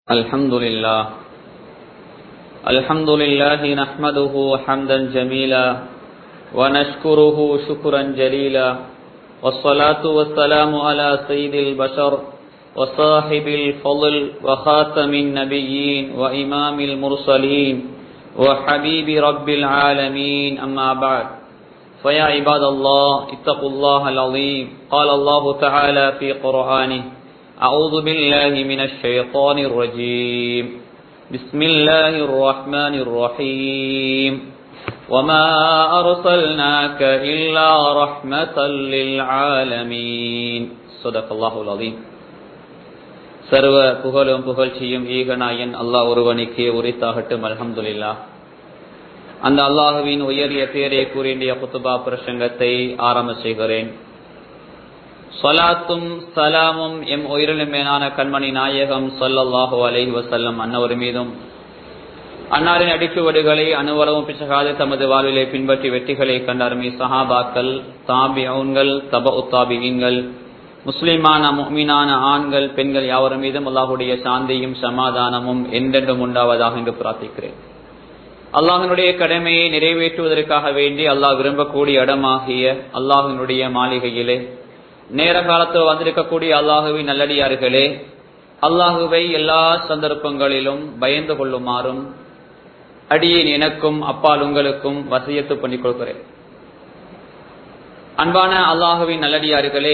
الحمد لله الحمد لله نحمده حمدا جميلا ونشكره شكرا جليلا والصلاة والسلام على سيد البشر وصاحب الفضل وخاتم النبيين وإمام المرسلين وحبيب رب العالمين أما بعد فيا عباد الله اتقوا الله العظيم قال الله تعالى في قرآنه أعوذ بالله من الشيطان الرجيم بسم الله الرحمن الرحيم وما أرسلناك إلا رحمة للعالمين صدق الله العظيم சர்வ புகழும் புகழ்ச்சியும் ஈகனாயன் அல்லாஹ் ஒருவனுக்கே உரித்தாகட்டும் அல்ஹம்துலில்லா அந்த அல்லாஹுவின் உயரிய பேரை கூறிய குத்துபா பிரசங்கத்தை ஆரம்ப செய்கிறேன் சொலாத்தும் சலாமும் எம் உயிரிலும் மேலான கண்மணி நாயகம் சொல்லல்லாஹு அலைஹி வசல்லம் அன்னவர் மீதும் அன்னாரின் அடிச்சுவடுகளை அனுவலவும் பிச்சகாது தமது வாழ்விலை பின்பற்றி வெற்றிகளை கண்டாருமே சஹாபாக்கள் தாபியவுன்கள் தப உத்தாபிகங்கள் முஸ்லிமான முக்மீனான ஆண்கள் பெண்கள் யாவரும் மீதும் அல்லாஹுடைய சாந்தியும் சமாதானமும் என்றென்றும் உண்டாவதாக என்று பிரார்த்திக்கிறேன் அல்லாஹினுடைய கடமையை நிறைவேற்றுவதற்காக வேண்டி அல்லாஹ் விரும்பக்கூடிய இடமாகிய அல்லாஹினுடைய மாளிகையிலே நேர காலத்தில் வந்திருக்கக்கூடிய அல்லாஹுவின் நல்லடியார்களே அல்லாஹுவை எல்லா சந்தர்ப்பங்களிலும் பயந்து கொள்ளுமாறும் அடியேன் எனக்கும் அப்பால் உங்களுக்கும் வசியத்து பண்ணிக் கொள்கிறேன் அன்பான அல்லாஹுவின் நல்லடியார்களே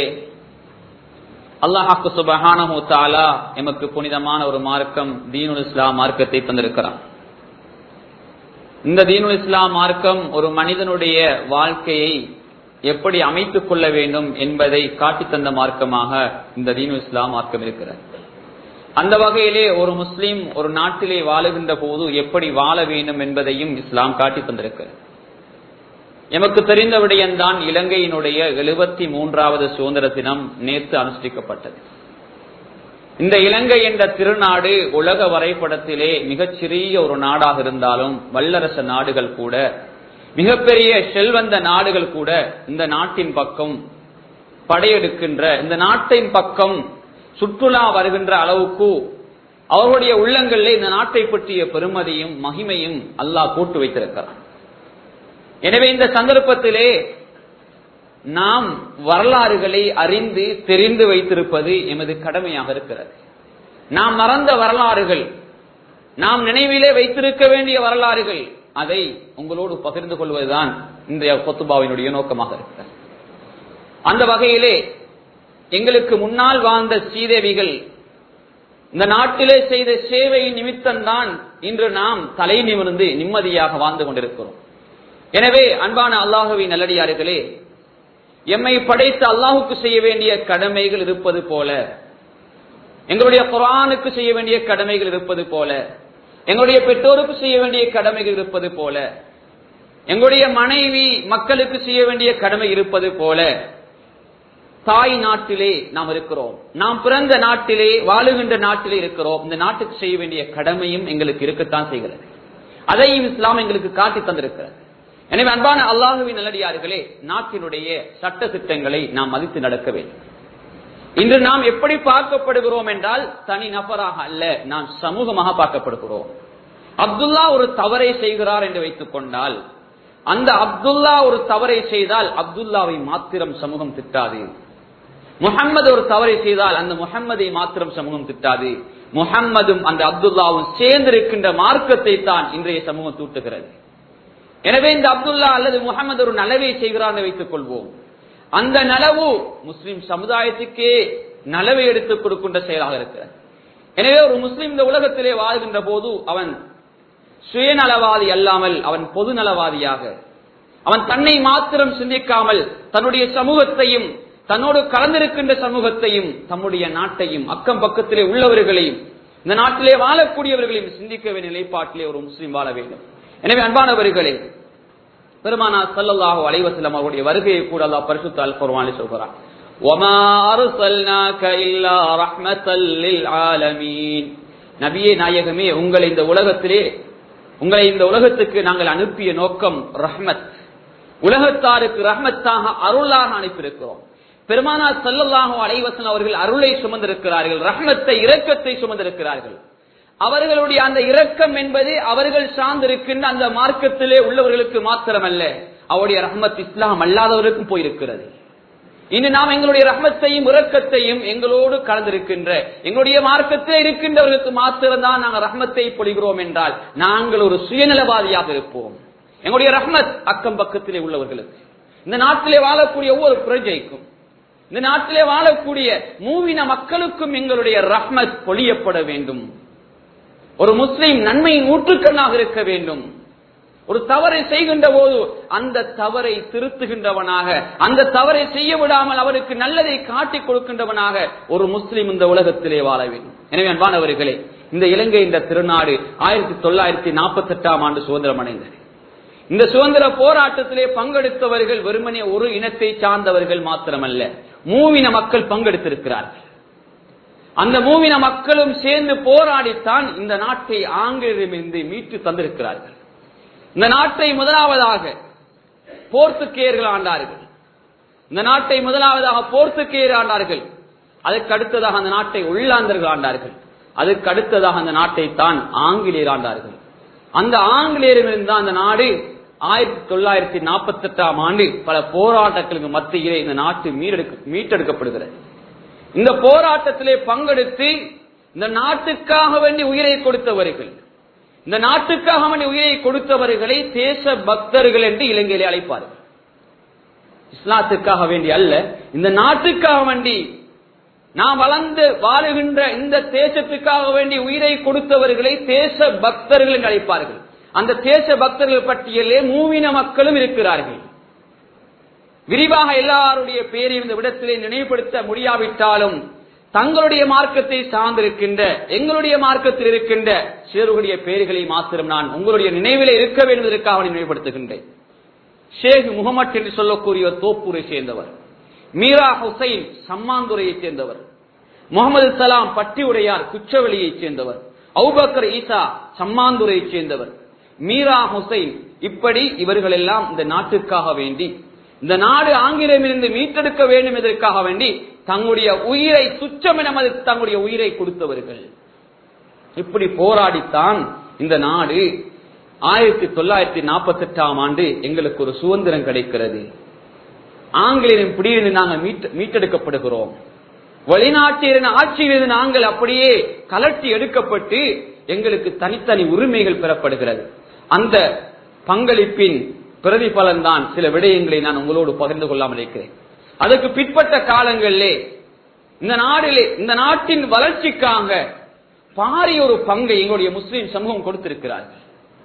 அல்லாஹாக்கு சுபஹானஹு தாலா எமக்கு புனிதமான ஒரு மார்க்கம் தீனுல் இஸ்லாம் மார்க்கத்தை தந்திருக்கிறான் இந்த தீனுல் இஸ்லாம் மார்க்கம் ஒரு மனிதனுடைய வாழ்க்கையை எப்படி அமைத்துக் கொள்ள வேண்டும் என்பதை காட்டி தந்த மார்க்கமாக இந்த தீனு இஸ்லாம் மார்க்கம் இருக்கிறது அந்த வகையிலே ஒரு முஸ்லீம் ஒரு நாட்டிலே வாழுகின்ற போது எப்படி வாழ வேண்டும் என்பதையும் இஸ்லாம் காட்டி தந்திருக்கிறது எமக்கு தெரிந்த விடயம்தான் இலங்கையினுடைய எழுபத்தி மூன்றாவது சுதந்திர தினம் நேற்று அனுஷ்டிக்கப்பட்டது இந்த இலங்கை என்ற திருநாடு உலக வரைபடத்திலே மிகச்சிறிய ஒரு நாடாக இருந்தாலும் வல்லரச நாடுகள் கூட மிகப்பெரிய செல்வந்த நாடுகள் கூட இந்த நாட்டின் பக்கம் படையெடுக்கின்ற இந்த நாட்டின் பக்கம் சுற்றுலா வருகின்ற அளவுக்கு அவர்களுடைய உள்ளங்களிலே இந்த நாட்டை பற்றிய பெருமதியும் மகிமையும் அல்லாஹ் போட்டு வைத்திருக்கிறார் எனவே இந்த சந்தர்ப்பத்திலே நாம் வரலாறுகளை அறிந்து தெரிந்து வைத்திருப்பது எமது கடமையாக இருக்கிறது நாம் மறந்த வரலாறுகள் நாம் நினைவிலே வைத்திருக்க வேண்டிய வரலாறுகள் அதை உங்களோடு பகிர்ந்து கொள்வதுதான் இன்றைய கொத்துபாவினுடைய நோக்கமாக இருக்கிறது அந்த வகையிலே எங்களுக்கு முன்னால் வாழ்ந்த ஸ்ரீதேவிகள் இந்த நாட்டிலே செய்த சேவையின் நிமித்தம்தான் இன்று நாம் தலை நிமிர்ந்து நிம்மதியாக வாழ்ந்து கொண்டிருக்கிறோம் எனவே அன்பான அல்லாஹுவின் நல்லடியார்களே எம்மை படைத்த அல்லாஹுக்கு செய்ய வேண்டிய கடமைகள் இருப்பது போல எங்களுடைய குரானுக்கு செய்ய வேண்டிய கடமைகள் இருப்பது போல எங்களுடைய பெற்றோருக்கு செய்ய வேண்டிய கடமைகள் இருப்பது போல எங்களுடைய மனைவி மக்களுக்கு செய்ய வேண்டிய கடமை இருப்பது போல தாய் நாட்டிலே நாம் இருக்கிறோம் நாம் பிறந்த நாட்டிலே வாழுகின்ற நாட்டிலே இருக்கிறோம் இந்த நாட்டுக்கு செய்ய வேண்டிய கடமையும் எங்களுக்கு இருக்கத்தான் செய்கிறது அதையும் இஸ்லாம் எங்களுக்கு காட்டி தந்திருக்கிறது எனவே அன்பான அல்லாஹுவின் நல்லடியார்களே நாட்டினுடைய சட்ட திட்டங்களை நாம் மதித்து நடக்க வேண்டும் இன்று நாம் எப்படி பார்க்கப்படுகிறோம் என்றால் தனி நபராக அல்ல நாம் சமூகமாக பார்க்கப்படுகிறோம் அப்துல்லா ஒரு தவறை செய்கிறார் என்று வைத்துக் கொண்டால் அந்த அப்துல்லா ஒரு தவறை செய்தால் அப்துல்லாவை மாத்திரம் சமூகம் திட்டாது முகம்மது ஒரு தவறை செய்தால் அந்த முகம்மதை மாத்திரம் சமூகம் திட்டாது முகம்மதும் அந்த அப்துல்லாவும் சேர்ந்திருக்கின்ற மார்க்கத்தை தான் இன்றைய சமூகம் தூட்டுகிறது எனவே இந்த அப்துல்லா அல்லது முகமது ஒரு நலவை செய்கிறார் வைத்துக் கொள்வோம் அந்த நலவு முஸ்லிம் சமுதாயத்துக்கே நலவை எடுத்துக் கொடுக்கின்ற செயலாக இருக்கிறது எனவே ஒரு முஸ்லிம் இந்த உலகத்திலே வாழ்கின்ற போது அவன் சுயநலவாதி அல்லாமல் அவன் பொது நலவாதியாக அவன் தன்னை மாத்திரம் சிந்திக்காமல் தன்னுடைய சமூகத்தையும் தன்னோடு கலந்திருக்கின்ற சமூகத்தையும் தம்முடைய நாட்டையும் அக்கம் பக்கத்திலே உள்ளவர்களையும் இந்த நாட்டிலே வாழக்கூடியவர்களையும் சிந்திக்க வேண்டிய நிலைப்பாட்டிலே ஒரு முஸ்லீம் வாழ வேண்டும் எனவே அன்பானவர்களே பெருமானா சல்லல்லாஹு அலைவசல்லம் அவருடைய வருகையை கூட அல்லாஹ் பரிசுத்த அல் குர்ஆனில் சொல்கிறார் وَمَا أَرْسَلْنَاكَ إِلَّا رَحْمَةً لِلْعَالَمِينَ நபியே நாயகமே உங்களை இந்த உலகத்திலே உங்களை இந்த உலகத்துக்கு நாங்கள் அனுப்பிய நோக்கம் ரஹ்மத் உலகத்தாருக்கு ரஹ்மத்தாக அருளாக அனுப்பியிருக்கிறோம் பெருமானா சல்லல்லாஹு அலைவசன் அவர்கள் அருளை சுமந்திருக்கிறார்கள் ரஹ்மத்தை இரக்கத்தை சுமந்திருக்கிறார்கள் அவர்களுடைய அந்த இரக்கம் என்பது அவர்கள் சார்ந்திருக்கின்ற அந்த மார்க்கத்திலே உள்ளவர்களுக்கு மாத்திரமல்ல அவருடைய ரஹ்மத் இஸ்லாம் அல்லாதவருக்கும் போயிருக்கிறது இன்று நாம் எங்களுடைய ரஹ்மத்தையும் இரக்கத்தையும் எங்களோடு கலந்திருக்கின்ற எங்களுடைய மார்க்கத்தில் இருக்கின்றவர்களுக்கு மாத்திரம்தான் நாங்கள் ரஹ்மத்தை பொழிகிறோம் என்றால் நாங்கள் ஒரு சுயநலவாதியாக இருப்போம் எங்களுடைய ரஹ்மத் அக்கம் பக்கத்திலே உள்ளவர்களுக்கு இந்த நாட்டிலே வாழக்கூடிய ஒவ்வொரு பிரஜைக்கும் இந்த நாட்டிலே வாழக்கூடிய மூவின மக்களுக்கும் எங்களுடைய ரஹ்மத் பொழியப்பட வேண்டும் ஒரு முஸ்லீம் நன்மையின் ஊற்றுக்கண்ணாக இருக்க வேண்டும் ஒரு தவறை செய்கின்ற போது அந்த தவறை திருத்துகின்றவனாக அந்த தவறை செய்ய விடாமல் அவருக்கு நல்லதை காட்டிக் கொடுக்கின்றவனாக ஒரு முஸ்லீம் இந்த உலகத்திலே வாழ வேண்டும் எனவே அன்பானவர்களே இந்த இலங்கை இந்த திருநாடு ஆயிரத்தி தொள்ளாயிரத்தி நாற்பத்தி எட்டாம் ஆண்டு சுதந்திரம் அடைந்தது இந்த சுதந்திர போராட்டத்திலே பங்கெடுத்தவர்கள் வெறுமனே ஒரு இனத்தை சார்ந்தவர்கள் மாத்திரமல்ல மூவின மக்கள் பங்கெடுத்திருக்கிறார்கள் அந்த மூவின மக்களும் சேர்ந்து போராடித்தான் இந்த நாட்டை ஆங்கிலரிடமிருந்து மீட்டு தந்திருக்கிறார்கள் இந்த நாட்டை முதலாவதாக போர்த்துக்கேயர்கள் ஆண்டார்கள் இந்த நாட்டை முதலாவதாக போர்த்துக்கேயர் ஆண்டார்கள் அதற்கு அடுத்ததாக அந்த நாட்டை உள்ளாந்தர்கள் ஆண்டார்கள் அதுக்கு அடுத்ததாக அந்த நாட்டை தான் ஆங்கிலேயர் ஆண்டார்கள் அந்த ஆங்கிலேயரிலிருந்து தான் அந்த நாடு ஆயிரத்தி தொள்ளாயிரத்தி நாற்பத்தி எட்டாம் ஆண்டு பல போராட்டங்களுக்கு மத்தியிலே இந்த நாட்டு மீட்டெடுக்க மீட்டெடுக்கப்படுகிறது இந்த போராட்டத்திலே பங்கெடுத்து இந்த நாட்டுக்காக வேண்டி உயிரை கொடுத்தவர்கள் இந்த நாட்டுக்காக வேண்டி உயிரை கொடுத்தவர்களை தேச பக்தர்கள் என்று இலங்கையிலே அழைப்பார்கள் இஸ்லாத்துக்காக வேண்டி அல்ல இந்த நாட்டுக்காக வேண்டி நாம் வளர்ந்து வாழுகின்ற இந்த தேசத்துக்காக வேண்டி உயிரை கொடுத்தவர்களை தேச பக்தர்கள் என்று அழைப்பார்கள் அந்த தேச பக்தர்கள் பட்டியலே மூவின மக்களும் இருக்கிறார்கள் விரிவாக எல்லாருடைய பேரையும் இந்த விடத்திலே நினைவுபடுத்த முடியாவிட்டாலும் தங்களுடைய மார்க்கத்தை சார்ந்திருக்கின்ற எங்களுடைய மார்க்கத்தில் இருக்கின்ற சிலருடைய பெயர்களை மாத்திரம் நான் உங்களுடைய நினைவிலே இருக்க வேண்டும் என்பதற்காக நினைவுபடுத்துகின்றேன் ஷேக் முகமட் என்று சொல்லக்கூடிய தோப்பூரை சேர்ந்தவர் மீரா ஹுசைன் சம்மாந்துரையைச் சேர்ந்தவர் முகமது சலாம் பட்டி உடையார் குச்சவெளியைச் சேர்ந்தவர் அவுபக்கர் ஈசா சம்மாந்துரையைச் சேர்ந்தவர் மீரா ஹுசைன் இப்படி இவர்கள் எல்லாம் இந்த நாட்டுக்காக வேண்டி இந்த நாடு ஆங்கிலமிருந்து மீட்டெடுக்க வேண்டும் என்பதற்காக வேண்டி தங்களுடைய உயிரை துச்சமென மதித்து தங்களுடைய உயிரை கொடுத்தவர்கள் இப்படி போராடித்தான் இந்த நாடு ஆயிரத்தி தொள்ளாயிரத்தி நாற்பத்தி எட்டாம் ஆண்டு எங்களுக்கு ஒரு சுதந்திரம் கிடைக்கிறது ஆங்கிலேயரின் பிடியிலிருந்து நாங்கள் மீட்டு மீட்டெடுக்கப்படுகிறோம் வெளிநாட்டிலிருந்து ஆட்சியிலிருந்து நாங்கள் அப்படியே கலட்டி எடுக்கப்பட்டு எங்களுக்கு தனித்தனி உரிமைகள் பெறப்படுகிறது அந்த பங்களிப்பின் பிரதிபலன் தான் சில விடயங்களை நான் உங்களோடு பகிர்ந்து கொள்ளாமல் இருக்கிறேன் அதுக்கு பிற்பட்ட காலங்களிலே இந்த நாடிலே இந்த நாட்டின் வளர்ச்சிக்காக பாரிய ஒரு பங்கை எங்களுடைய முஸ்லிம் சமூகம் கொடுத்திருக்கிறார்கள்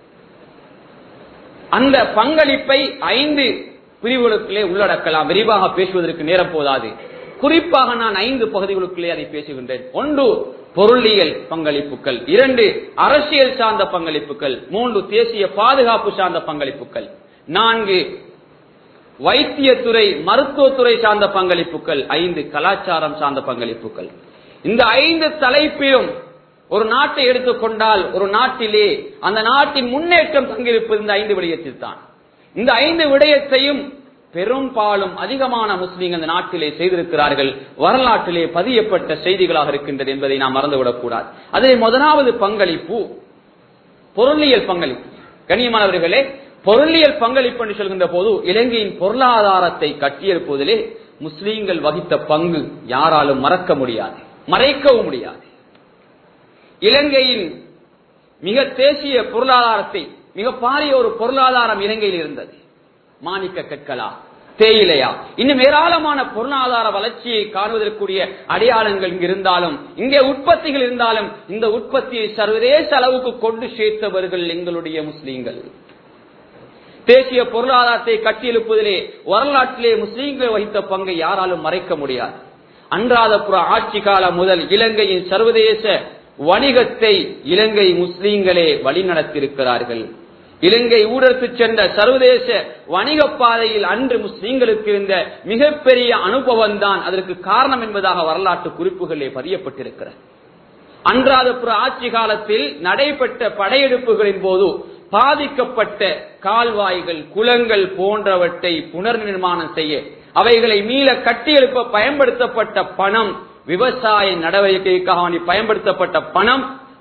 அந்த பங்களிப்பை ஐந்து பிரிவுகளுக்குள்ளே உள்ளடக்கலாம் விரிவாக பேசுவதற்கு நேரம் போதாது குறிப்பாக நான் ஐந்து பகுதிகளுக்குள்ளே அதை பேசுகின்றேன் ஒன்று பொருளியல் பங்களிப்புகள் இரண்டு அரசியல் சார்ந்த பங்களிப்புகள் மூன்று தேசிய பாதுகாப்பு சார்ந்த பங்களிப்புகள் நான்கு வைத்தியத்துறை மருத்துவத்துறை சார்ந்த பங்களிப்புகள் ஐந்து கலாச்சாரம் சார்ந்த பங்களிப்புகள் இந்த ஐந்து தலைப்பிலும் ஒரு நாட்டை எடுத்துக்கொண்டால் ஒரு நாட்டிலே அந்த நாட்டின் முன்னேற்றம் தங்கியிருப்பது இந்த ஐந்து விடயத்தில் தான் இந்த ஐந்து விடயத்தையும் பெரும்பாலும் அதிகமான முஸ்லீம்கள் இந்த நாட்டிலே செய்திருக்கிறார்கள் வரலாற்றிலே பதியப்பட்ட செய்திகளாக இருக்கின்றது என்பதை நாம் மறந்துவிடக் கூடாது அதில் முதலாவது பங்களிப்பு பொருளியல் பங்களிப்பு கண்ணியமானவர்களே பொருளியல் பங்களிப்பு என்று சொல்கின்ற போது இலங்கையின் பொருளாதாரத்தை கட்டியெழுப்புவதிலே முஸ்லீம்கள் வகித்த பங்கு யாராலும் மறக்க முடியாது மறைக்கவும் முடியாது இலங்கையின் மிக தேசிய பொருளாதாரத்தை மிக பாரிய ஒரு பொருளாதாரம் இலங்கையில் இருந்தது மாணிக்க கற்களா தேயிலையா இன்னும் ஏராளமான பொருளாதார வளர்ச்சியை காணுவதற்குரிய அடையாளங்கள் இங்கு இருந்தாலும் இங்கே உற்பத்திகள் இருந்தாலும் இந்த உற்பத்தியை சர்வதேச அளவுக்கு கொண்டு சேர்த்தவர்கள் எங்களுடைய முஸ்லீம்கள் தேசிய பொருளாதாரத்தை கட்டியெழுப்பதிலே வரலாற்றிலே முஸ்லீம்கள் வகித்த பங்கை யாராலும் மறைக்க முடியாது அன்றாதபுர ஆட்சி காலம் முதல் இலங்கையின் சர்வதேச வணிகத்தை இலங்கை முஸ்லீம்களே வழிநடத்தியிருக்கிறார்கள் இலங்கை ஊழற்கு சென்ற சர்வதேச வணிக பாதையில் அன்று முஸ்லீம்களுக்கு இருந்த மிகப்பெரிய அனுபவம் தான் அதற்கு காரணம் என்பதாக வரலாற்று குறிப்புகளே பதியப்பட்டிருக்கிறது அன்றாதபுர ஆட்சி காலத்தில் நடைபெற்ற படையெடுப்புகளின் போது பாதிக்கப்பட்ட கால்வாய்கள் குளங்கள் போன்றவற்றை புனர் நிர்மாணம் செய்ய அவைகளை மீள கட்டியெழுப்ப பயன்படுத்தப்பட்ட பணம் விவசாய நடவடிக்கைக்காக பயன்படுத்தப்பட்ட பணம்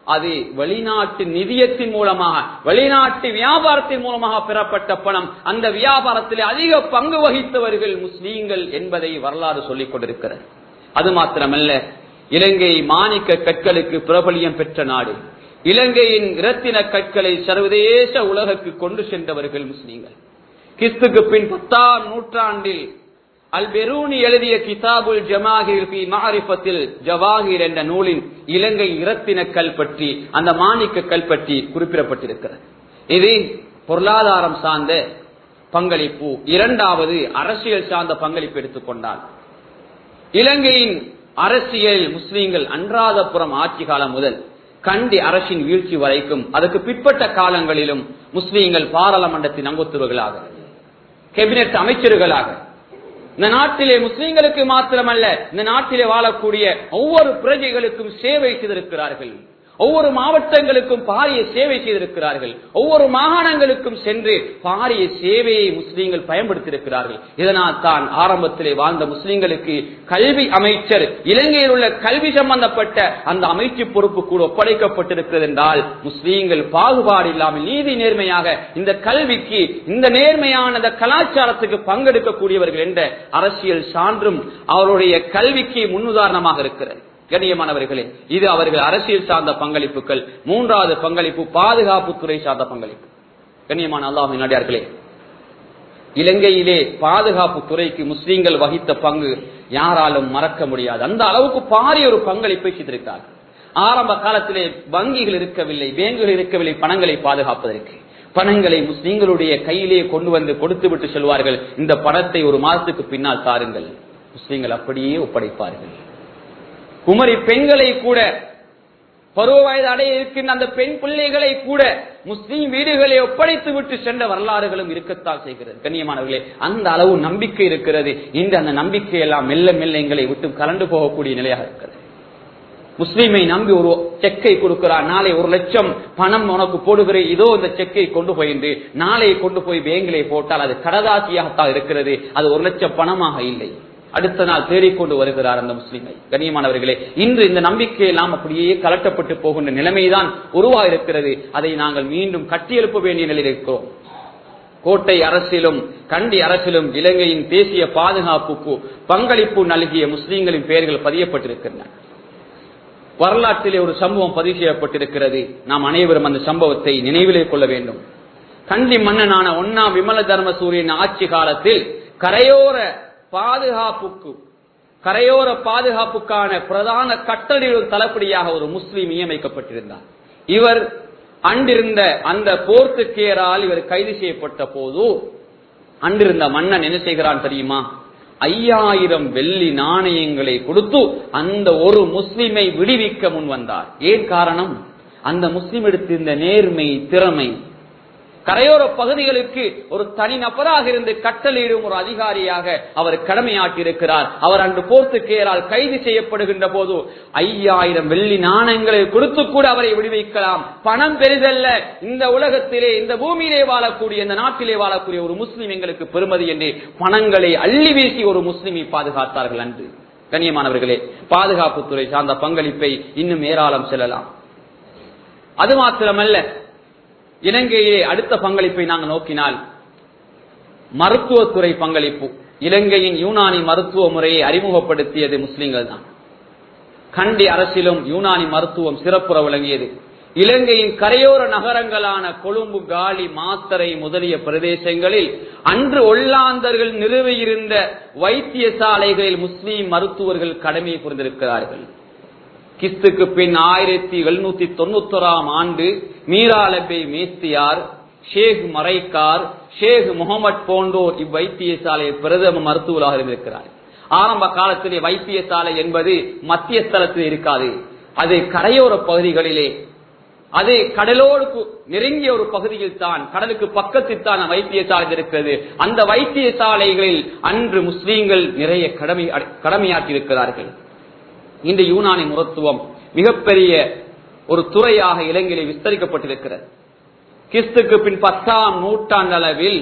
அது வெளிநாட்டு நிதியத்தின் மூலமாக வெளிநாட்டு வியாபாரத்தின் மூலமாக பெறப்பட்ட பணம் அந்த வியாபாரத்தில் அதிக பங்கு வகித்தவர்கள் முஸ்லீம்கள் என்பதை வரலாறு சொல்லிக் கொண்டிருக்கிறது அது மாத்திரமல்ல இலங்கை மாணிக்க கற்களுக்கு பிரபலியம் பெற்ற நாடு இலங்கையின் இரத்தின கற்களை சர்வதேச உலகுக்கு கொண்டு சென்றவர்கள் முஸ்லீம்கள் கிறிஸ்துக்கு பின் பத்தாம் நூற்றாண்டில் அல் பெரூனி எழுதிய கிதாபுல் ஜமாஹிர் பி மாரிஃபத்தில் ஜவாஹிர் என்ற நூலின் இலங்கை இரத்தின கல் பற்றி அந்த மாணிக்க கல் பற்றி குறிப்பிடப்பட்டிருக்கிறது இது பொருளாதாரம் சார்ந்த பங்களிப்பு இரண்டாவது அரசியல் சார்ந்த பங்களிப்பு எடுத்துக்கொண்டால் இலங்கையின் அரசியல் முஸ்லீம்கள் அன்றாதபுரம் ஆட்சி காலம் முதல் கண்டி அரசின் வீழ்ச்சி வரைக்கும் அதுக்கு பிற்பட்ட காலங்களிலும் முஸ்லீம்கள் பாராளுமன்றத்தின் அங்கத்துவர்களாக கேபினெட் அமைச்சர்களாக இந்த நாட்டிலே முஸ்லீம்களுக்கு மாத்திரமல்ல இந்த நாட்டிலே வாழக்கூடிய ஒவ்வொரு பிரஜைகளுக்கும் சேவை செய்திருக்கிறார்கள் ஒவ்வொரு மாவட்டங்களுக்கும் பாரிய சேவை செய்திருக்கிறார்கள் ஒவ்வொரு மாகாணங்களுக்கும் சென்று பாரிய சேவையை முஸ்லீம்கள் பயன்படுத்தியிருக்கிறார்கள் இதனால் தான் ஆரம்பத்திலே வாழ்ந்த முஸ்லீம்களுக்கு கல்வி அமைச்சர் இலங்கையில் உள்ள கல்வி சம்பந்தப்பட்ட அந்த அமைச்சு பொறுப்பு கூட ஒப்படைக்கப்பட்டிருக்கிறது என்றால் முஸ்லீம்கள் பாகுபாடு இல்லாமல் நீதி நேர்மையாக இந்த கல்விக்கு இந்த நேர்மையான இந்த கலாச்சாரத்துக்கு பங்கெடுக்கக்கூடியவர்கள் என்ற அரசியல் சான்றும் அவருடைய கல்விக்கு முன்னுதாரணமாக இருக்கிறது கண்ணியமானவர்களே இது அவர்கள் அரசியல் சார்ந்த பங்களிப்புகள் மூன்றாவது பங்களிப்பு பாதுகாப்பு துறை சார்ந்த பங்களிப்பு கண்ணியமான அல்லாஹின் நடிகார்களே இலங்கையிலே பாதுகாப்பு துறைக்கு முஸ்லீம்கள் வகித்த பங்கு யாராலும் மறக்க முடியாது அந்த அளவுக்கு பாரிய ஒரு பங்களிப்பை செய்திருக்கிறார்கள் ஆரம்ப காலத்திலே வங்கிகள் இருக்கவில்லை பேங்குகள் இருக்கவில்லை பணங்களை பாதுகாப்பதற்கு பணங்களை முஸ்லீம்களுடைய கையிலே கொண்டு வந்து கொடுத்து விட்டு செல்வார்கள் இந்த பணத்தை ஒரு மாதத்துக்கு பின்னால் தாருங்கள் முஸ்லீம்கள் அப்படியே ஒப்படைப்பார்கள் குமரி பெண்களை கூட பருவ வயது அடைய இருக்கின்ற அந்த பெண் பிள்ளைகளை கூட முஸ்லீம் வீடுகளை ஒப்படைத்து விட்டு சென்ற வரலாறுகளும் இருக்கத்தான் செய்கிறது கண்ணியமானவர்களே அந்த அளவு நம்பிக்கை இருக்கிறது இந்த அந்த நம்பிக்கை எல்லாம் மெல்ல மெல்ல எங்களை விட்டு கலந்து போகக்கூடிய நிலையாக இருக்கிறது முஸ்லீமை நம்பி ஒரு செக்கை கொடுக்கிறார் நாளை ஒரு லட்சம் பணம் உனக்கு போடுகிறேன் இதோ இந்த செக்கை கொண்டு போயின்று நாளை கொண்டு போய் பேங்கிலே போட்டால் அது கடதாசியாகத்தான் இருக்கிறது அது ஒரு லட்சம் பணமாக இல்லை அடுத்த நாள் தேடிக்கொண்டு வருகிறார் அந்த முஸ்லிமை கண்ணியமானவர்களே இன்று இந்த நம்பிக்கை எல்லாம் அப்படியே கலட்டப்பட்டு போகின்ற நிலைமைதான் உருவாயிருக்கிறது அதை நாங்கள் மீண்டும் கட்டியெழுப்ப வேண்டிய நிலையில் இருக்கிறோம் கோட்டை அரசிலும் கண்டி அரசிலும் இலங்கையின் தேசிய பாதுகாப்புக்கு பங்களிப்பு நல்கிய முஸ்லீம்களின் பெயர்கள் பதியப்பட்டிருக்கின்றன வரலாற்றிலே ஒரு சம்பவம் பதிவு செய்யப்பட்டிருக்கிறது நாம் அனைவரும் அந்த சம்பவத்தை நினைவிலே கொள்ள வேண்டும் கண்டி மன்னனான ஒன்னா விமல தர்மசூரியன் ஆட்சி காலத்தில் கரையோர பாதுகாப்புக்கு கரையோர பாதுகாப்புக்கான பிரதான கட்டளையின் தளப்படியாக ஒரு முஸ்லீம் நியமிக்கப்பட்டிருந்தார் இவர் அன்றிருந்த அந்த போர்த்துக்கேரால் இவர் கைது செய்யப்பட்ட போது அன்றிருந்த மன்னன் என்ன செய்கிறான் தெரியுமா ஐயாயிரம் வெள்ளி நாணயங்களை கொடுத்து அந்த ஒரு முஸ்லிமை விடுவிக்க முன் வந்தார் ஏன் காரணம் அந்த முஸ்லிம் எடுத்திருந்த நேர்மை திறமை கரையோர பகுதிகளுக்கு ஒரு தனி நபராக இருந்து கட்டளையிடும் ஒரு அதிகாரியாக அவர் கடமையாற்றியிருக்கிறார் அவர் அன்று போர்த்துக்கேரால் கைது செய்யப்படுகின்ற போது ஐயாயிரம் வெள்ளி நாணயங்களை கொடுத்து கூட அவரை விடுவிக்கலாம் பணம் பெரிதல்ல இந்த உலகத்திலே இந்த பூமியிலே வாழக்கூடிய இந்த நாட்டிலே வாழக்கூடிய ஒரு முஸ்லிம் எங்களுக்கு பெருமதி என்று பணங்களை அள்ளி வீசி ஒரு முஸ்லிமை பாதுகாத்தார்கள் அன்று கண்ணியமானவர்களே பாதுகாப்புத்துறை சார்ந்த பங்களிப்பை இன்னும் ஏராளம் செல்லலாம் அது மாத்திரமல்ல இலங்கையிலே அடுத்த பங்களிப்பை நாங்கள் நோக்கினால் மருத்துவத்துறை பங்களிப்பு இலங்கையின் யூனானி மருத்துவ முறையை அறிமுகப்படுத்தியது முஸ்லிம்கள் தான் கண்டி அரசிலும் யூனானி மருத்துவம் சிறப்புற விளங்கியது இலங்கையின் கரையோர நகரங்களான கொழும்பு காலி மாத்தரை முதலிய பிரதேசங்களில் அன்று ஒல்லாந்தர்கள் நிறுவியிருந்த வைத்தியசாலைகளில் முஸ்லீம் மருத்துவர்கள் கடமை புரிந்திருக்கிறார்கள் கிஸ்துக்கு பின் ஆயிரத்தி எழுநூத்தி தொண்ணூத்தொராம் ஆண்டு மீராலபை மேஸ்தியார் ஷேக் மரைக்கார் ஷேக் முகமது போன்றோர் இவ்வைத்தியசாலையில் பிரதம மருத்துவராக இருந்திருக்கிறார் ஆரம்ப காலத்திலே வைத்தியசாலை என்பது மத்திய ஸ்தலத்தில் இருக்காது அது கரையோர பகுதிகளிலே அது கடலோடு நெருங்கிய ஒரு பகுதியில் தான் கடலுக்கு பக்கத்தில் தான் வைத்தியசாலை இருக்கிறது அந்த வைத்தியசாலைகளில் அன்று முஸ்லீம்கள் நிறைய கடமை கடமையாற்றி இருக்கிறார்கள் இந்த யூனானி மருத்துவம் மிகப்பெரிய ஒரு துறையாக இலங்கையில் விஸ்தரிக்கப்பட்டிருக்கிறது கிறிஸ்துக்கு பின் பத்தாம் நூற்றாண்டளவில்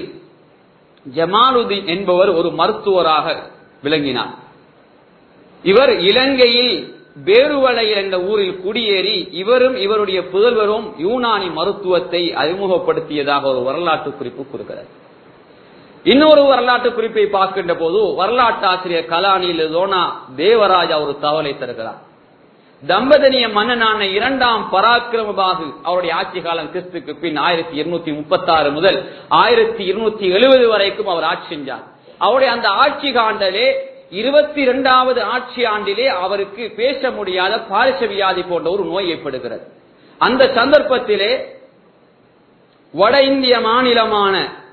ஜமாலுதீன் என்பவர் ஒரு மருத்துவராக விளங்கினார் இவர் இலங்கையில் பேருவளையில் என்ற ஊரில் குடியேறி இவரும் இவருடைய புதல்வரும் யூனானி மருத்துவத்தை அறிமுகப்படுத்தியதாக ஒரு வரலாற்று குறிப்பு கூறுகிறது இன்னொரு வரலாற்று குறிப்பை பார்க்கின்ற போது வரலாற்று ஆசிரியர் கலானியில் லோனா தேவராஜா ஒரு தகவலை தருகிறார் தம்பதனிய மன்னனான இரண்டாம் பராக்கிரமபாகு அவருடைய ஆட்சி காலம் கிறிஸ்துக்கு பின் ஆயிரத்தி இருநூத்தி முப்பத்தி ஆறு முதல் ஆயிரத்தி இருநூத்தி எழுபது வரைக்கும் அவர் ஆட்சி செஞ்சார் அவருடைய அந்த ஆட்சி காண்டலே இருபத்தி இரண்டாவது ஆட்சி ஆண்டிலே அவருக்கு பேச முடியாத பாரிச வியாதி போன்ற ஒரு நோய் ஏற்படுகிறது அந்த சந்தர்ப்பத்திலே வட இந்திய மாநிலமான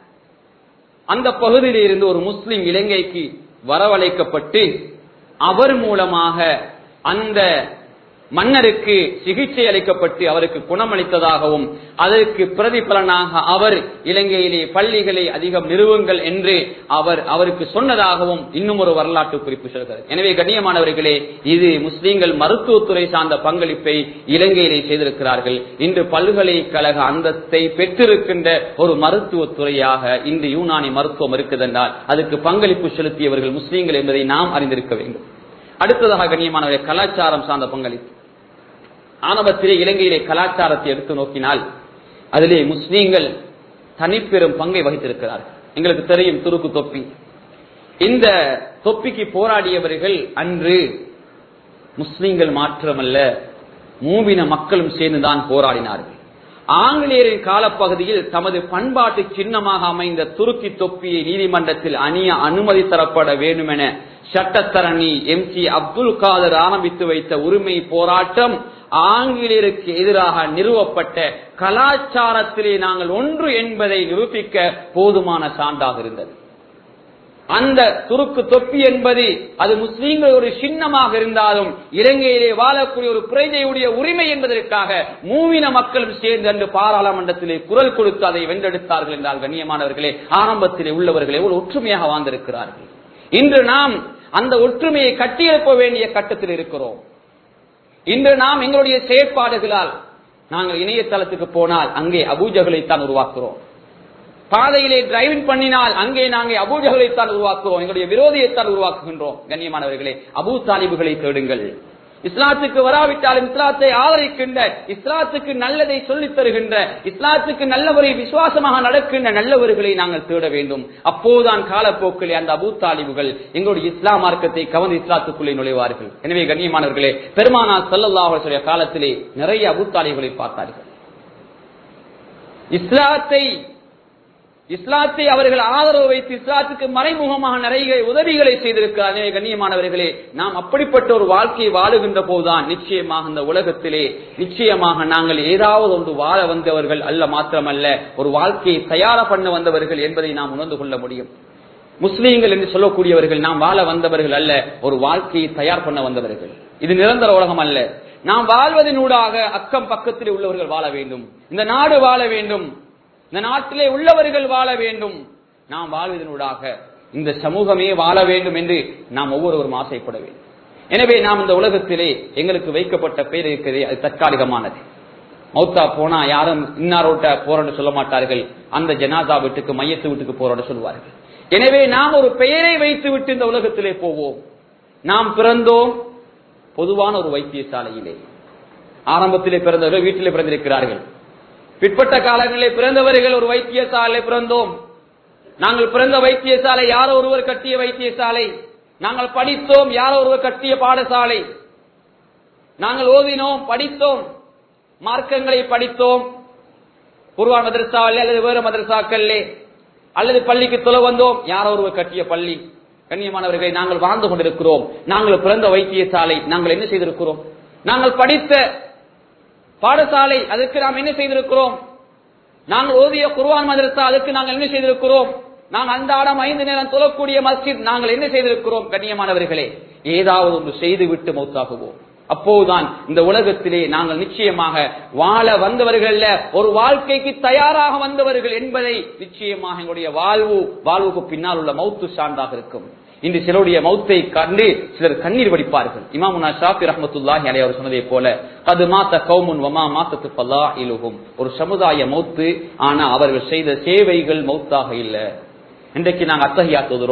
அந்த பகுதியில் இருந்து ஒரு முஸ்லிம் இலங்கைக்கு வரவழைக்கப்பட்டு அவர் மூலமாக அந்த மன்னருக்கு சிகிச்சை அளிக்கப்பட்டு அவருக்கு குணமளித்ததாகவும் அதற்கு பிரதிபலனாக அவர் இலங்கையிலே பள்ளிகளை அதிகம் நிறுவுங்கள் என்று அவர் அவருக்கு சொன்னதாகவும் இன்னும் ஒரு வரலாற்று குறிப்பு சொல்கிறது எனவே கண்ணியமானவர்களே இது முஸ்லீம்கள் மருத்துவத்துறை சார்ந்த பங்களிப்பை இலங்கையிலே செய்திருக்கிறார்கள் இன்று பல்கலைக்கழக அந்தத்தை பெற்றிருக்கின்ற ஒரு மருத்துவத்துறையாக இன்று யூனானி மருத்துவம் இருக்குதென்றால் அதுக்கு பங்களிப்பு செலுத்தியவர்கள் முஸ்லீம்கள் என்பதை நாம் அறிந்திருக்க வேண்டும் அடுத்ததாக கண்ணியமானவரை கலாச்சாரம் சார்ந்த பங்களிப்பு ஆரம்பத்திலே இலங்கையிலே கலாச்சாரத்தை எடுத்து நோக்கினால் அதிலே முஸ்லீம்கள் தனிப்பெரும் பங்கை வகித்திருக்கிறார்கள் எங்களுக்கு தெரியும் துருக்கு தொப்பி இந்த தொப்பிக்கு போராடியவர்கள் அன்று முஸ்லீம்கள் மாத்திரமல்ல மூவின மக்களும் சேர்ந்துதான் போராடினார்கள் ஆங்கிலேயரின் காலப்பகுதியில் தமது பண்பாட்டு சின்னமாக அமைந்த துருக்கி தொப்பியை நீதிமன்றத்தில் அணிய அனுமதி தரப்பட வேண்டும் என சட்டத்தரணி எம் சி அப்துல் காதர் ஆரம்பித்து வைத்த உரிமை போராட்டம் ஆங்கிலேயருக்கு எதிராக நிறுவப்பட்ட கலாச்சாரத்திலே நாங்கள் ஒன்று என்பதை நிரூபிக்க போதுமான சான்றாக இருந்தது அந்த துருக்கு தொப்பி என்பது அது முஸ்லீம்கள் ஒரு சின்னமாக இருந்தாலும் இலங்கையிலே வாழக்கூடிய ஒரு பிரஜையுடைய உரிமை என்பதற்காக மூவின மக்களும் சேர்ந்து அன்று பாராளுமன்றத்திலே குரல் கொடுத்து அதை வென்றெடுத்தார்கள் என்றால் கண்ணியமானவர்களே ஆரம்பத்திலே உள்ளவர்களே ஒரு ஒற்றுமையாக வாழ்ந்திருக்கிறார்கள் இன்று நாம் அந்த ஒற்றுமையை கட்டியெழுப்ப வேண்டிய கட்டத்தில் இருக்கிறோம் இன்று நாம் எங்களுடைய செயற்பாடுகளால் நாங்கள் இணையதளத்துக்கு போனால் அங்கே அபூஜகளைத்தான் உருவாக்குறோம் பாதையிலே டிரைவிங் பண்ணினால் அங்கே நாங்கள் அபூஜகளைத்தான் உருவாக்குறோம் எங்களுடைய விரோதியைத்தான் உருவாக்குகின்றோம் கண்ணியமானவர்களே அபூ தாலிபுகளை தேடுங்கள் இஸ்லாத்துக்கு வராவிட்டாலும் இஸ்லாத்தை ஆதரிக்கின்ற இஸ்லாத்துக்கு நல்லதை சொல்லித் தருகின்ற இஸ்லாத்துக்கு நல்லவரை விசுவாசமாக நடக்கின்ற நல்லவர்களை நாங்கள் தேட வேண்டும் அப்போதுதான் காலப்போக்கிலே அந்த அபூ தாலிபுகள் எங்களுடைய இஸ்லாம் மார்க்கத்தை கவர்ந்து இஸ்லாத்துக்குள்ளே நுழைவார்கள் எனவே கண்ணியமானவர்களே பெருமானா சல்லல்லாஹுடைய காலத்திலே நிறைய அபூ தாலிபுகளை பார்த்தார்கள் இஸ்லாத்தை இஸ்லாத்தை அவர்கள் ஆதரவு வைத்து இஸ்லாத்துக்கு மறைமுகமாக நிறைய உதவிகளை செய்திருக்கிறார் கண்ணியமானவர்களே நாம் அப்படிப்பட்ட ஒரு வாழ்க்கையை வாழுகின்ற போதுதான் நிச்சயமாக இந்த உலகத்திலே நிச்சயமாக நாங்கள் ஏதாவது ஒன்று வாழ வந்தவர்கள் அல்ல மாத்திரமல்ல ஒரு வாழ்க்கையை தயார பண்ண வந்தவர்கள் என்பதை நாம் உணர்ந்து கொள்ள முடியும் முஸ்லீம்கள் என்று சொல்லக்கூடியவர்கள் நாம் வாழ வந்தவர்கள் அல்ல ஒரு வாழ்க்கையை தயார் பண்ண வந்தவர்கள் இது நிரந்தர உலகம் அல்ல நாம் வாழ்வதனூடாக அக்கம் பக்கத்தில் உள்ளவர்கள் வாழ வேண்டும் இந்த நாடு வாழ வேண்டும் இந்த நாட்டிலே உள்ளவர்கள் வாழ வேண்டும் நாம் வாழ்வதனூடாக இந்த சமூகமே வாழ வேண்டும் என்று நாம் ஒவ்வொருவரும் ஆசைப்பட வேண்டும் எனவே நாம் இந்த உலகத்திலே எங்களுக்கு வைக்கப்பட்ட பெயர் இருக்கிறதே அது தற்காலிகமானது மௌத்தா போனா யாரும் இன்னாரோட்ட போறோன்னு சொல்ல மாட்டார்கள் அந்த ஜனாதா வீட்டுக்கு மையத்து வீட்டுக்கு போறோன்னு சொல்வார்கள் எனவே நாம் ஒரு பெயரை வைத்து விட்டு இந்த உலகத்திலே போவோம் நாம் பிறந்தோம் பொதுவான ஒரு வைத்தியசாலையிலே ஆரம்பத்திலே பிறந்தவர்கள் வீட்டிலே பிறந்திருக்கிறார்கள் பிற்பட்ட காலங்களில் பிறந்தவர்கள் ஒரு வைத்தியசாலை பிறந்தோம் நாங்கள் பிறந்த வைத்தியசாலை யாரோ ஒருவர் கட்டிய வைத்தியசாலை நாங்கள் படித்தோம் யாரோ ஒருவர் கட்டிய பாடசாலை நாங்கள் ஓதினோம் படித்தோம் மார்க்கங்களை படித்தோம் குர்வான் மதரசாவிலே அல்லது வேறு மதரசாக்களே அல்லது பள்ளிக்கு தொலை வந்தோம் யாரோ ஒருவர் கட்டிய பள்ளி கண்ணியமானவர்களை நாங்கள் வாழ்ந்து கொண்டிருக்கிறோம் நாங்கள் பிறந்த வைத்தியசாலை நாங்கள் என்ன செய்திருக்கிறோம் நாங்கள் படித்த பாடசாலை அதுக்கு நாம் என்ன செய்திருக்கிறோம் நாங்கள் ஓதிய குர்வான் மதரசா அதுக்கு நாங்கள் என்ன செய்திருக்கிறோம் நாங்கள் அந்த ஆடம் ஐந்து நேரம் தொழக்கூடிய மஸ்ஜித் நாங்கள் என்ன செய்திருக்கிறோம் கண்ணியமானவர்களே ஏதாவது ஒன்று செய்துவிட்டு மௌத்தாகுவோம் அப்போதுதான் இந்த உலகத்திலே நாங்கள் நிச்சயமாக வாழ வந்தவர்கள் ஒரு வாழ்க்கைக்கு தயாராக வந்தவர்கள் என்பதை நிச்சயமாக எங்களுடைய வாழ்வு வாழ்வுக்கு பின்னால் உள்ள மௌத்து சார்ந்தாக இருக்கும் இன்று சிலருடைய மௌத்தை கண்டு சிலர் கண்ணீர் வடிப்பார்கள் இமாமுனா ஷாஃபி ரஹமத்துல்லாஹி அலை அவர் சொன்னதை போல அது மாத்த கௌமுன் வமா மாத்தத்து பல்லா இலுகும் ஒரு சமுதாய மௌத்து ஆனா அவர்கள் செய்த சேவைகள் மௌத்தாக இல்ல இன்றைக்கு நாங்கள் அத்தகையா தொதுறோம்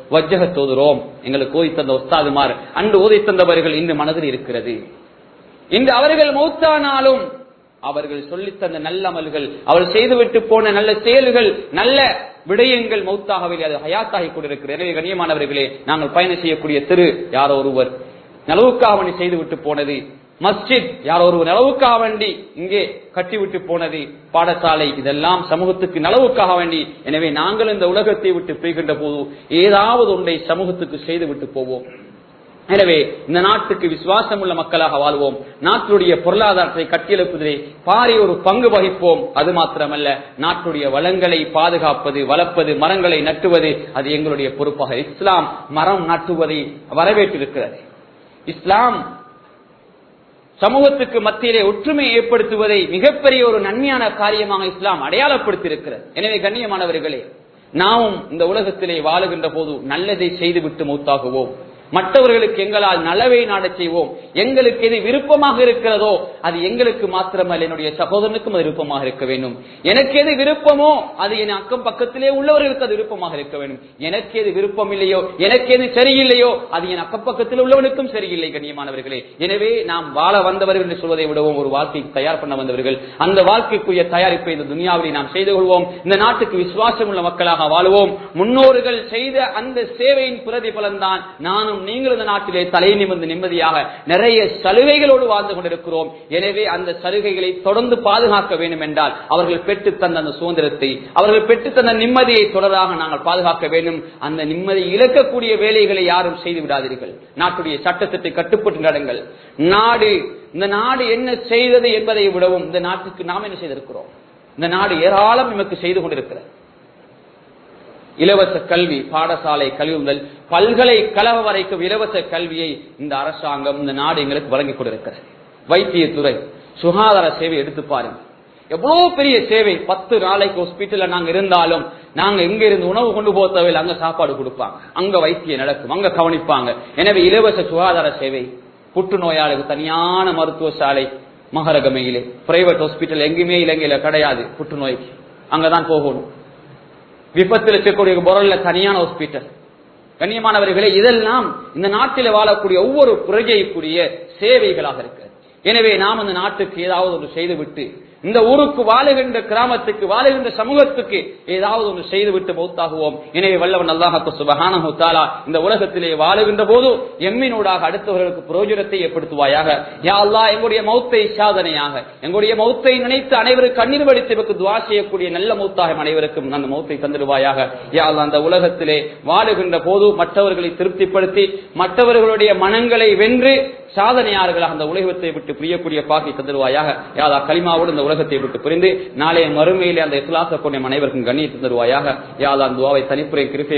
வஜ்ஜக தோதுறோம் எங்களுக்கு ஓதி தந்த ஒஸ்தாதுமார் அன்று ஓதி தந்தவர்கள் இன்று மனதில் இருக்கிறது இன்று அவர்கள் மௌத்தானாலும் அவர்கள் சொல்லித் தந்த நல்ல அமல்கள் அவர்கள் செய்துவிட்டு போன நல்ல செயல்கள் நல்ல விடயங்கள் மௌத்தாகவில்லை அது ஹயாத்தாகி கொண்டிருக்கிறது எனவே கண்ணியமானவர்களே நாங்கள் பயணம் செய்யக்கூடிய திரு யாரோ ஒருவர் நலவுக்காக வேண்டி செய்துவிட்டு போனது மஸ்ஜித் யாரோ ஒரு நலவுக்காக வேண்டி இங்கே கட்டிவிட்டு போனது பாடசாலை இதெல்லாம் சமூகத்துக்கு நலவுக்காக வேண்டி எனவே நாங்கள் இந்த உலகத்தை விட்டு போய்கின்ற போது ஏதாவது ஒன்றை சமூகத்துக்கு செய்துவிட்டு போவோம் எனவே இந்த நாட்டுக்கு விசுவாசம் உள்ள மக்களாக வாழ்வோம் நாட்டுடைய பொருளாதாரத்தை கட்டியெழுப்புவதிலே பாரிய ஒரு பங்கு வகிப்போம் அது மாத்திரமல்ல நாட்டுடைய வளங்களை பாதுகாப்பது வளர்ப்பது மரங்களை நட்டுவது அது எங்களுடைய பொறுப்பாக இஸ்லாம் மரம் நாட்டுவதை வரவேற்றிருக்கிறது இஸ்லாம் சமூகத்துக்கு மத்தியிலே ஒற்றுமை ஏற்படுத்துவதை மிகப்பெரிய ஒரு நன்மையான காரியமாக இஸ்லாம் அடையாளப்படுத்தியிருக்கிறது எனவே கண்ணியமானவர்களே நாமும் இந்த உலகத்திலே வாழுகின்ற போது நல்லதை செய்துவிட்டு மௌத்தாகுவோம் மற்றவர்களுக்கு எங்களால் நலவை நாடச் செய்வோம் எங்களுக்கு எது விருப்பமாக இருக்கிறதோ அது எங்களுக்கு மாத்திரமல்ல என்னுடைய சகோதரனுக்கும் அது விருப்பமாக இருக்க வேண்டும் எனக்கு எது விருப்பமோ அது என் அக்கம் பக்கத்திலே உள்ளவர்களுக்கு அது விருப்பமாக இருக்க வேண்டும் எனக்கு எது விருப்பம் இல்லையோ எனக்கு எது சரியில்லையோ அது என் அக்கம் பக்கத்தில் உள்ளவனுக்கும் சரியில்லை கண்ணியமானவர்களே எனவே நாம் வாழ வந்தவர்கள் என்று சொல்வதை விடவும் ஒரு வாழ்க்கை தயார் பண்ண வந்தவர்கள் அந்த வாழ்க்கைக்குரிய தயாரிப்பை இந்த துனியாவிலே நாம் செய்து கொள்வோம் இந்த நாட்டுக்கு விசுவாசம் உள்ள மக்களாக வாழுவோம் முன்னோர்கள் செய்த அந்த சேவையின் பிரதிபலன் தான் நானும் நீங்கள் இந்த நாட்டிலே தலை நிமிர்ந்து நிம்மதியாக நிறைய சலுகைகளோடு வாழ்ந்து கொண்டிருக்கிறோம் எனவே அந்த சலுகைகளை தொடர்ந்து பாதுகாக்க வேண்டும் என்றால் அவர்கள் பெற்று தந்த அந்த சுதந்திரத்தை அவர்கள் பெற்று தந்த நிம்மதியை தொடராக நாங்கள் பாதுகாக்க வேண்டும் அந்த நிம்மதியை இழக்கக்கூடிய வேலைகளை யாரும் செய்து விடாதீர்கள் நாட்டுடைய சட்டத்திற்கு கட்டுப்பட்டு நடங்கள் நாடு இந்த நாடு என்ன செய்தது என்பதை விடவும் இந்த நாட்டுக்கு நாம் என்ன செய்திருக்கிறோம் இந்த நாடு ஏராளம் நமக்கு செய்து கொண்டிருக்கிறது இலவச கல்வி பாடசாலை கல்வி முதல் பல்கலைக்கழக வரைக்கும் இலவச கல்வியை இந்த அரசாங்கம் இந்த நாடு எங்களுக்கு வழங்கி கொண்டிருக்கிறது வைத்தியத்துறை சுகாதார சேவை எடுத்து பாருங்க எவ்வளவு பெரிய சேவை பத்து நாளைக்கு ஹாஸ்பிட்டல்ல நாங்க இருந்தாலும் நாங்க எங்க இருந்து உணவு கொண்டு போக தேவையில்லை அங்க சாப்பாடு கொடுப்பாங்க அங்க வைத்தியம் நடக்கும் அங்க கவனிப்பாங்க எனவே இலவச சுகாதார சேவை புற்றுநோயாளிக்கு தனியான மருத்துவ சாலை மகரகமையிலே பிரைவேட் ஹாஸ்பிட்டல் எங்கேயுமே இலங்கையில கிடையாது புற்றுநோய்க்கு அங்கதான் போகணும் விபத்தில் இருக்கக்கூடிய பொருள்ல தனியான ஹாஸ்பிட்டல் கண்ணியமானவர்களே இதெல்லாம் இந்த நாட்டில் வாழக்கூடிய ஒவ்வொரு பிரஜைக்குரிய சேவைகளாக இருக்கிறது எனவே நாம் இந்த நாட்டுக்கு ஏதாவது ஒன்று செய்துவிட்டு இந்த ஊருக்கு வாழுகின்ற கிராமத்துக்கு வாழுகின்ற சமூகத்துக்கு ஏதாவது ஒன்று செய்துவிட்டு மௌத்தாகுவோம் எனவே வல்லவன் அல்லாஹு சுபஹானஹு தஆலா இந்த உலகத்திலே வாழுகின்ற போது எம்மினூடாக அடுத்தவர்களுக்கு பிரயோஜனத்தை ஏற்படுத்துவாயாக யா அல்லாஹ் எங்களுடைய மௌத்தை சாதனையாக எங்களுடைய மௌத்தை நினைத்து அனைவரும் கண்ணீர் வடித்து இவருக்கு துவா செய்யக்கூடிய நல்ல மௌத்தாக அனைவருக்கும் அந்த மௌத்தை தந்துடுவாயாக யா அல்லாஹ் அந்த உலகத்திலே வாழுகின்ற போது மற்றவர்களை திருப்திப்படுத்தி மற்றவர்களுடைய மனங்களை வென்று சாதனையாளர்களாக அந்த உலகத்தை விட்டு பிரியக்கூடிய பாக்கி தந்துடுவாயாக யாதா களிமாவோடு இந்த உலகத்தை விட்டு புரிந்து நாளைய மறுமையிலே அந்த இஸ்லாச கொண்ட அனைவருக்கும் கண்ணியத்தை தருவாயாக யாதா துவாவை தனிப்புரை கிருப்பை